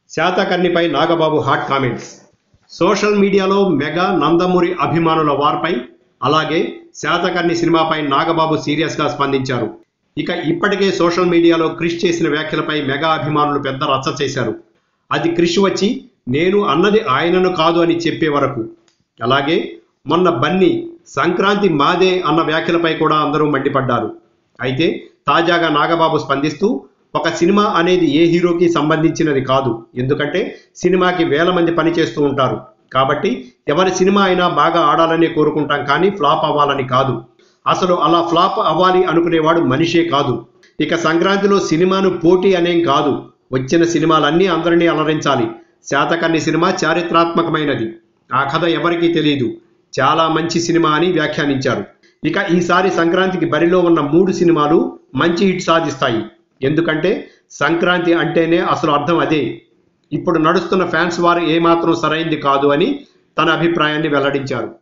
శాతకర్ణిపై Nagababu hot comments social మీడియాలో mega Nandamuri అభిమానుల వార్పై అలాగే శాతకర్ణి సినిమాపై నాగబాబు సీరియస్గా స్పందించారు ఇక ఇప్పటికే సోషల్ మీడియాలో క్రిష్ చేసిన వ్యాఖ్యలపై మెగా అభిమానులు పెద్ద రచ్చ చేశారు అది క్రిష్ వచ్చి నేను అన్నది ఆయనను కాదు అని చెప్పే వరకు అలాగే మొన్న బన్నీ సంక్రాంతి మాదే అన్న వ్యాఖ్యలపై కూడా అందరూ మండిపడ్డారు అయితే తాజాగా నాగబాబు స్పందిస్తూ ఒక సినిమా అనేది ఏ హీరోకి సంబంధించినది కాదు ఎందుకంటే సినిమాకి వేల మంది పనిచేస్తూ ఉంటారు కాబట్టి ఎవరి సినిమా అయినా బాగా ఆడాలని కోరుకుంటాం కానీ ఫ్లాప్ అవ్వాలని కాదు అసలు అలా ఫ్లాప్ అవ్వాలి అనుకునేవాడు మనిషే కాదు ఇక సంక్రాంతిలో సినిమాను పోటీ అనేం కాదు వచ్చిన సినిమాలన్నీ అందరినీ అలరించాలి శాతకర్ణి సినిమా చారిత్రాత్మకమైనది ఆ కథ ఎవరికీ తెలియదు చాలా మంచి సినిమా అని వ్యాఖ్యానించారు ఇక ఈసారి సంక్రాంతికి బరిలో ఉన్న మూడు సినిమాలు మంచి హిట్ సాధిస్తాయి ఎందుకంటే సంక్రాంతి అంటేనే అసలు అర్థం అదే ఇప్పుడు నడుస్తున్న ఫ్యాన్స్ వారు ఏమాత్రం సరైంది కాదు అని తన అభిప్రాయాన్ని వెల్లడించారు